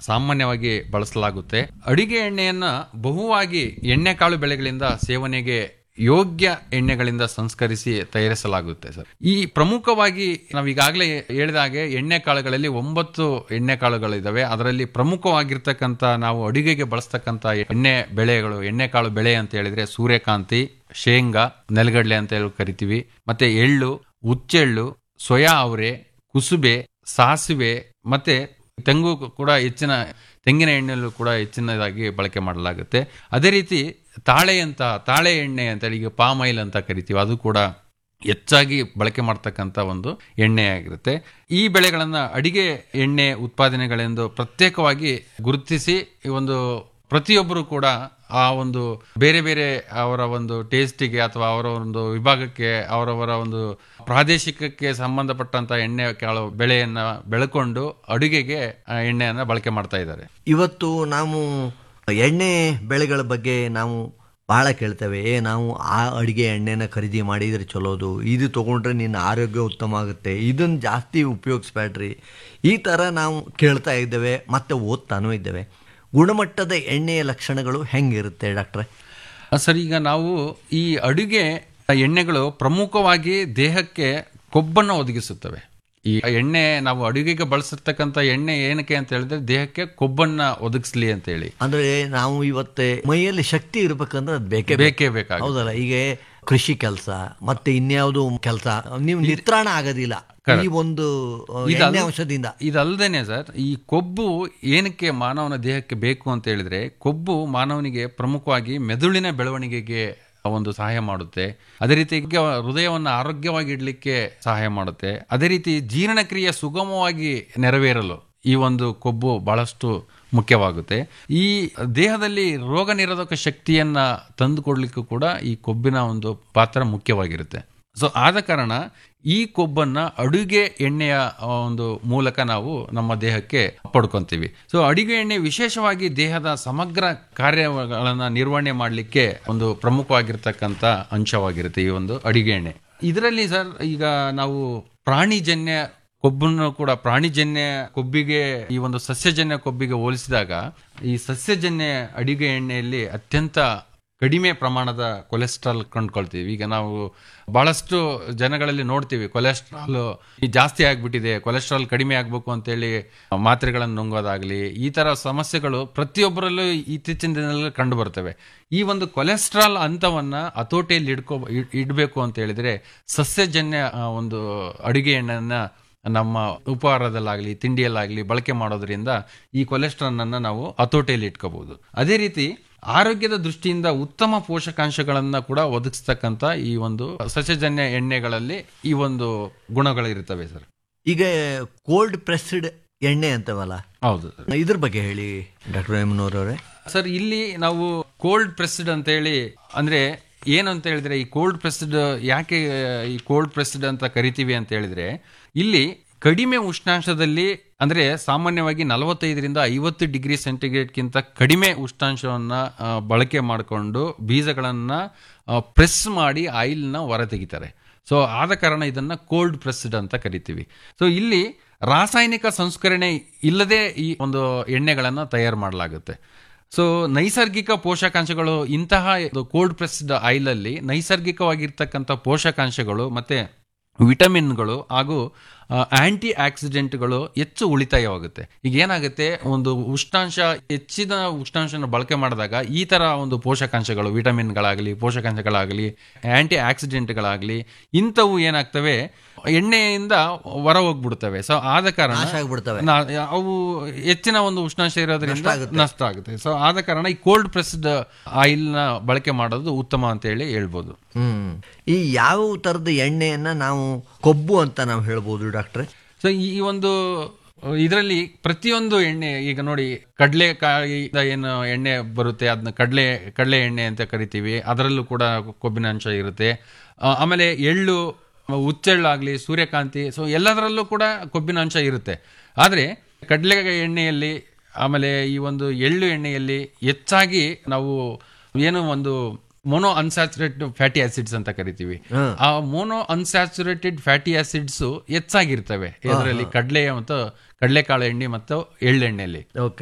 ಸಾಮಾನ್ಯವಾಗಿ ಬಳಸಲಾಗುತ್ತೆ ಅಡಿಗೆ ಎಣ್ಣೆಯನ್ನ ಬಹುವಾಗಿ ಎಣ್ಣೆಕಾಳು ಬೆಳೆಗಳಿಂದ ಸೇವನೆಗೆ ಯೋಗ್ಯ ಎಣ್ಣೆಗಳಿಂದ ಸಂಸ್ಕರಿಸಿ ತಯಾರಿಸಲಾಗುತ್ತೆ ಸರ್ ಈ ಪ್ರಮುಖವಾಗಿ ನಾವು ಈಗಾಗಲೇ ಹೇಳಿದ ಹಾಗೆ ಎಣ್ಣೆ ಕಾಳುಗಳಲ್ಲಿ ಒಂಬತ್ತು ಎಣ್ಣೆ ಕಾಳುಗಳಿದಾವೆ ಅದರಲ್ಲಿ ಪ್ರಮುಖವಾಗಿರ್ತಕ್ಕಂಥ ನಾವು ಅಡಿಗೆಗೆ ಬಳಸ್ತಕ್ಕಂಥ ಎಣ್ಣೆ ಬೆಳೆಗಳು ಎಣ್ಣೆ ಕಾಳು ಬೆಳೆ ಅಂತ ಹೇಳಿದ್ರೆ ಸೂರ್ಯಕಾಂತಿ ಶೇಂಗಾ ನೆಲಗಡಲೆ ಅಂತ ಹೇಳಿ ಕರಿತೀವಿ ಮತ್ತೆ ಎಳ್ಳು ಹುಚ್ಚೆಳ್ಳು ಸೋಯಾ ಅವರೆ ಕುಸುಬೆ ಸಾಸಿವೆ ಮತ್ತೆ ತೆಂಗು ಕೂಡ ಹೆಚ್ಚಿನ ತೆಂಗಿನ ಎಣ್ಣೆಯಲ್ಲೂ ಕೂಡ ಹೆಚ್ಚಿನದಾಗಿ ಬಳಕೆ ಮಾಡಲಾಗುತ್ತೆ ಅದೇ ರೀತಿ ತಾಳೆ ಅಂತ ತಾಳೆ ಎಣ್ಣೆ ಅಂತ ಹೇಳಿ ಈಗ ಪಾಮ್ ಆಯಿಲ್ ಅಂತ ಕರಿತೀವಿ ಅದು ಕೂಡ ಹೆಚ್ಚಾಗಿ ಬಳಕೆ ಮಾಡ್ತಕ್ಕಂಥ ಒಂದು ಎಣ್ಣೆ ಆಗಿರುತ್ತೆ ಈ ಬೆಳೆಗಳನ್ನ ಅಡಿಗೆ ಎಣ್ಣೆ ಉತ್ಪಾದನೆಗಳೆಂದು ಪ್ರತ್ಯೇಕವಾಗಿ ಗುರುತಿಸಿ ಈ ಒಂದು ಪ್ರತಿಯೊಬ್ಬರು ಕೂಡ ಆ ಒಂದು ಬೇರೆ ಬೇರೆ ಅವರ ಒಂದು ಟೇಸ್ಟಿಗೆ ಅಥವಾ ಅವರ ಒಂದು ವಿಭಾಗಕ್ಕೆ ಅವರವರ ಒಂದು ಪ್ರಾದೇಶಿಕಕ್ಕೆ ಸಂಬಂಧಪಟ್ಟಂತ ಎಣ್ಣೆ ಕಾಳು ಬೆಳೆಯನ್ನ ಬೆಳ್ಕೊಂಡು ಅಡುಗೆಗೆ ಆ ಎಣ್ಣೆಯನ್ನ ಬಳಕೆ ಮಾಡ್ತಾ ಇದ್ದಾರೆ ಇವತ್ತು ನಾವು ಎಣ್ಣೆ ಬೆಳೆಗಳ ಬಗ್ಗೆ ನಾವು ಬಹಳ ಕೇಳ್ತೇವೆ ಏ ನಾವು ಆ ಅಡಿಗೆ ಎಣ್ಣೆನ ಖರೀದಿ ಮಾಡಿದ್ರೆ ಚಲೋದು ಇದು ತೊಗೊಂಡ್ರೆ ನಿನ್ನ ಆರೋಗ್ಯ ಉತ್ತಮ ಆಗುತ್ತೆ ಇದನ್ನು ಜಾಸ್ತಿ ಉಪಯೋಗಿಸ್ಬೇಡ್ರಿ ಈ ಥರ ನಾವು ಕೇಳ್ತಾ ಇದ್ದೇವೆ ಮತ್ತು ಓದ್ತಾನೂ ಇದ್ದೇವೆ ಗುಣಮಟ್ಟದ ಎಣ್ಣೆಯ ಲಕ್ಷಣಗಳು ಹೆಂಗಿರುತ್ತೆ ಡಾಕ್ಟ್ರೆ ಸರ್ ಈಗ ನಾವು ಈ ಅಡುಗೆ ಎಣ್ಣೆಗಳು ಪ್ರಮುಖವಾಗಿ ದೇಹಕ್ಕೆ ಕೊಬ್ಬನ್ನು ಒದಗಿಸುತ್ತವೆ ಈ ಎಣ್ಣೆ ನಾವು ಅಡುಗೆಗೆ ಬಳಸಿರ್ತಕ್ಕಂಥ ಎಣ್ಣೆ ಏನಕ್ಕೆ ಅಂತ ಹೇಳಿದ್ರೆ ದೇಹಕ್ಕೆ ಕೊಬ್ಬನ್ನ ಒದಗಿಸ್ಲಿ ಅಂತ ಹೇಳಿ ಅಂದ್ರೆ ನಾವು ಇವತ್ತೆ ಮೈಯಲ್ಲಿ ಶಕ್ತಿ ಇರ್ಬೇಕಂದ್ರೆ ಅದು ಬೇಕೇ ಬೇಕು. ಬೇಕೇ ಬೇಕಾಗುತ್ತೆ ಹೌದಲ್ಲ ಈಗ ಕೃಷಿ ಕೆಲಸ ಮತ್ತೆ ಇನ್ಯಾವುದು ಕೆಲಸ ನೀವು ನಿತ್ರಾಣ ಆಗೋದಿಲ್ಲ ಈ ಒಂದು ಅಹ್, ಇದಲ್- ಎಣ್ಣೆ ಅಂಶದಿಂದ ಇದಲ್ದೇನೆ ಸರ್ ಈ ಕೊಬ್ಬು ಏನಕ್ಕೆ ಮಾನವನ ದೇಹಕ್ಕೆ ಬೇಕು ಅಂತ ಹೇಳಿದ್ರೆ ಕೊಬ್ಬು ಮಾನವನಿಗೆ ಪ್ರಮುಖವಾಗಿ ಮೆದುಳಿನ ಬೆಳವಣಿಗೆಗೆ ಒಂದು ಸಹಾಯ ಮಾಡುತ್ತೆ ಅದೇ ರೀತಿ ಈಗ ಹೃದಯವನ್ನು ಆರೋಗ್ಯವಾಗಿ ಇಡ್ಲಿಕ್ಕೆ ಸಹಾಯ ಮಾಡುತ್ತೆ ಅದೇ ರೀತಿ ಜೀರ್ಣಕ್ರಿಯೆ ಸುಗಮವಾಗಿ ನೆರವೇರಲು ಈ ಒಂದು ಕೊಬ್ಬು ಬಹಳಷ್ಟು ಮುಖ್ಯವಾಗುತ್ತೆ ಈ ದೇಹದಲ್ಲಿ ರೋಗ ನಿರೋಧಕ ಶಕ್ತಿಯನ್ನ ತಂದುಕೊಡ್ಲಿಕ್ಕೂ ಕೂಡ ಈ ಕೊಬ್ಬಿನ ಒಂದು ಪಾತ್ರ ಮುಖ್ಯವಾಗಿರುತ್ತೆ ಸೊ ಆದ ಕಾರಣ ಈ ಕೊಬ್ಬನ್ನ ಅಡುಗೆ ಎಣ್ಣೆಯ ಆ, ಒಂದು ಮೂಲಕ ನಾವು ನಮ್ಮ ದೇಹಕ್ಕೆ ಪಡ್ಕೊಂತೀವಿ ಸೊ ಅಡುಗೆ ಎಣ್ಣೆ ವಿಶೇಷವಾಗಿ ದೇಹದ ಸಮಗ್ರ ಕಾರ್ಯಗಳನ್ನ ನಿರ್ವಹಣೆ ಮಾಡಲಿಕ್ಕೆ ಒಂದು ಪ್ರಮುಖವಾಗಿರ್ತಕ್ಕಂಥ ಅಂಶವಾಗಿರುತ್ತೆ ಈ ಒಂದು ಅಡುಗೆ ಎಣ್ಣೆ ಇದರಲ್ಲಿ ಸರ್ ಈಗ ನಾವು ಪ್ರಾಣಿಜನ್ಯ ಕೊಬ್ಬನ್ನು ಕೂಡ ಪ್ರಾಣಿಜನ್ಯ ಕೊಬ್ಬಿಗೆ ಈ ಒಂದು ಸಸ್ಯಜನ್ಯ ಕೊಬ್ಬಿಗೆ ಹೋಲಿಸಿದಾಗ ಈ ಸಸ್ಯಜನ್ಯ ಅಡಿಗೆ ಎಣ್ಣೆಯಲ್ಲಿ ಅತ್ಯಂತ ಕಡಿಮೆ ಪ್ರಮಾಣದ ಕೊಲೆಸ್ಟ್ರಾಲ್ ಕಂಡುಕೊಳ್ತೀವಿ ಈಗ ನಾವು ಬಹಳಷ್ಟು ಜನಗಳಲ್ಲಿ ನೋಡ್ತೀವಿ ಕೊಲೆಸ್ಟ್ರಾಲ್ ಜಾಸ್ತಿ ಆಗ್ಬಿಟ್ಟಿದೆ ಕೊಲೆಸ್ಟ್ರಾಲ್ ಕಡಿಮೆ ಆಗ್ಬೇಕು ಅಂತೇಳಿ ಮಾತ್ರೆಗಳನ್ನು ನುಂಗೋದಾಗ್ಲಿ ಈ ತರ ಸಮಸ್ಯೆಗಳು ಪ್ರತಿಯೊಬ್ಬರಲ್ಲೂ ಇತ್ತೀಚಿನ ದಿನಗಳಲ್ಲಿ ಕಂಡು ಬರ್ತವೆ ಈ ಒಂದು ಕೊಲೆಸ್ಟ್ರಾಲ್ ಹಂತವನ್ನ ಹತೋಟಿಯಲ್ಲಿ ಇಡ್ಕೋ ಇಡ್- ಇಡ್ಬೇಕು ಅಂತ ಹೇಳಿದ್ರೆ ಸಸ್ಯಜನ್ಯ ಆ, ಒಂದು ಅಡುಗೆ ಎಣ್ಣೆಯನ್ನ ನಮ್ಮ ಉಪಹಾರದಲ್ಲಾಗಲಿ ತಿಂಡಿಯಲ್ಲಾಗಲಿ ಬಳಕೆ ಮಾಡೋದ್ರಿಂದ ಈ ಕೊಲೆಸ್ಟ್ರಾಲ್ ಅನ್ನ ನಾವು ಹತೋಟಿಯಲ್ಲಿ ಇಟ್ಕೋಬಹುದು ಅದೇ ರೀತಿ ಆರೋಗ್ಯದ ದೃಷ್ಟಿಯಿಂದ ಉತ್ತಮ ಪೋಷಕಾಂಶಗಳನ್ನ ಕೂಡ ಒದಗಿಸ್ತಕ್ಕಂಥ ಈ ಒಂದು ಸಸ್ಯಜನ್ಯ ಎಣ್ಣೆಗಳಲ್ಲಿ ಈ ಒಂದು ಗುಣಗಳಿರ್ತವೆ ಸರ್ ಈಗ ಕೋಲ್ಡ್ ಪ್ರೆಸ್ಡ್ ಎಣ್ಣೆ ಅಂತವಲ್ಲ ಹೌದು ಸರ್ ಇದ್ರ ಬಗ್ಗೆ ಹೇಳಿ ಡಾಕ್ಟರ್ ಅವರೇ ಸರ್ ಇಲ್ಲಿ ನಾವು ಕೋಲ್ಡ್ ಪ್ರೆಸ್ಡ್ ಅಂತ ಹೇಳಿ ಅಂದ್ರೆ ಏನು ಅಂತ ಹೇಳಿದ್ರೆ ಈ ಕೋಲ್ಡ್ ಪ್ರೆಸ್ಡ್ ಯಾಕೆ ಈ ಕೋಲ್ಡ್ ಪ್ರೆಸ್ಡ್ ಅಂತ ಕರಿತೀವಿ ಅಂತ ಹೇಳಿದ್ರೆ ಇಲ್ಲಿ ಕಡಿಮೆ ಉಷ್ಣಾಂಶದಲ್ಲಿ ಅಂದ್ರೆ ಸಾಮಾನ್ಯವಾಗಿ ನಲವತ್ತೈದರಿಂದ ಐವತ್ತು ಡಿಗ್ರಿ ಸೆಂಟಿಗ್ರೇಡ್ಗಿಂತ ಕಡಿಮೆ ಉಷ್ಣಾಂಶವನ್ನ ಆ, ಬಳಕೆ ಮಾಡಿಕೊಂಡು ಬೀಜಗಳನ್ನ ಪ್ರೆಸ್ ಮಾಡಿ ಆಯಿಲ್ನ ಹೊರತೆಗಿತಾರೆ ಸೊ ಆದ ಕಾರಣ ಇದನ್ನ ಕೋಲ್ಡ್ ಪ್ರೆಸ್ಡ್ ಅಂತ ಕರಿತೀವಿ ಸೊ ಇಲ್ಲಿ ರಾಸಾಯನಿಕ ಸಂಸ್ಕರಣೆ ಇಲ್ಲದೆ ಈ ಒಂದು ಎಣ್ಣೆಗಳನ್ನು ತಯಾರು ಮಾಡಲಾಗುತ್ತೆ ಸೊ ನೈಸರ್ಗಿಕ ಪೋಷಕಾಂಶಗಳು ಇಂತಹ ಕೋಲ್ಡ್ ಪ್ರೆಸ್ಡ್ ಆಯಿಲ್ ಅಲ್ಲಿ ನೈಸರ್ಗಿಕವಾಗಿರ್ತಕ್ಕಂಥ ಪೋಷಕಾಂಶಗಳು ಮತ್ತೆ ವಿಟಮಿನ್ಗಳು ಹಾಗೂ ಆಂಟಿ ಆಕ್ಸಿಡೆಂಟ್ಗಳು ಹೆಚ್ಚು ಉಳಿತಾಯವಾಗುತ್ತೆ ಈಗ ಏನಾಗುತ್ತೆ ಒಂದು ಉಷ್ಣಾಂಶ ಹೆಚ್ಚಿನ ಉಷ್ಣಾಂಶನ ಬಳಕೆ ಮಾಡಿದಾಗ ಈ ತರ ಒಂದು ಪೋಷಕಾಂಶಗಳು ವಿಟಮಿನ್ಗಳಾಗಲಿ ಪೋಷಕಾಂಶಗಳಾಗಲಿ ಆಂಟಿ ಆಕ್ಸಿಡೆಂಟ್ಗಳಾಗಲಿ ಇಂಥವು ಏನಾಗ್ತವೆ ಎಣ್ಣೆಯಿಂದ ಹೊರ ಹೋಗ್ಬಿಡ್ತವೆ ಸೊ ಆದ ಕಾರಣ ನಾಶ ಆಗ್ಬಿಡ್ತವೆ. ನಾ- ಅವು ಹೆಚ್ಚಿನ ಒಂದು ಉಷ್ಣಾಂಶ ಇರೋದ್ರಿಂದ ನಷ್ಟ ಆಗುತ್ತೆ ಸೊ ಆದ ಕಾರಣ ಈ ಕೋಲ್ಡ್ ಪ್ರೆಸ್ಡ್ ಆಯಿಲ್ ನ ಬಳಕೆ ಮಾಡೋದು ಉತ್ತಮ ಅಂತ ಹೇಳಿ ಹೇಳ್ಬೋದು ಹ್ಮ್ ಈ ಯಾವ ತರದ ಎಣ್ಣೆಯನ್ನ ನಾವು ಕೊಬ್ಬು ಅಂತ ನಾವು ಹೇಳ್ಬೋದು ಡಾಕ್ಟ್ರೆ ಸೊ ಈ ಒಂದು ಇದರಲ್ಲಿ ಪ್ರತಿಯೊಂದು ಎಣ್ಣೆ ಈಗ ನೋಡಿ ಕಡಲೆಕಾಯಿದ ಏನು ಎಣ್ಣೆ ಬರುತ್ತೆ ಅದನ್ನ ಕಡಲೆ ಕಡಲೆ ಎಣ್ಣೆ ಅಂತ ಕರಿತೀವಿ ಅದರಲ್ಲೂ ಕೂಡ ಕೊಬ್ಬಿನ ಅಂಶ ಇರುತ್ತೆ ಆ, ಆಮೇಲೆ ಎಳ್ಳು ಹುಚ್ಚೆಳ್ಳಾಗ್ಲಿ ಸೂರ್ಯಕಾಂತಿ ಸೊ ಎಲ್ಲದರಲ್ಲೂ ಕೂಡ ಕೊಬ್ಬಿನ ಅಂಶ ಇರುತ್ತೆ ಆದರೆ ಕಡಲೆ ಎಣ್ಣೆಯಲ್ಲಿ ಆಮೇಲೆ ಈ ಒಂದು ಎಳ್ಳು ಎಣ್ಣೆಯಲ್ಲಿ ಹೆಚ್ಚಾಗಿ ನಾವು ಏನು ಒಂದು ಮೊನೋ ಅನ್ಸ್ಯಾಚುರೇಟೆಡ್ ಫ್ಯಾಟಿ ಆಸಿಡ್ಸ್ ಅಂತ ಕರಿತೀವಿ ಆ ಮೊನೋ ಅನ್ಸ್ಯಾಚುರೇಟೆಡ್ ಫ್ಯಾಟಿ ಆಸಿಡ್ಸ್ ಹೆಚ್ಚಾಗಿರ್ತವೆ ಇದರಲ್ಲಿ ಕಡಲೆ ಮತ್ತು ಕಡಲೆಕಾಳು ಎಣ್ಣೆ ಮತ್ತು ಎಳ್ಳೆಣ್ಣೆಯಲ್ಲಿ ಓಕೆ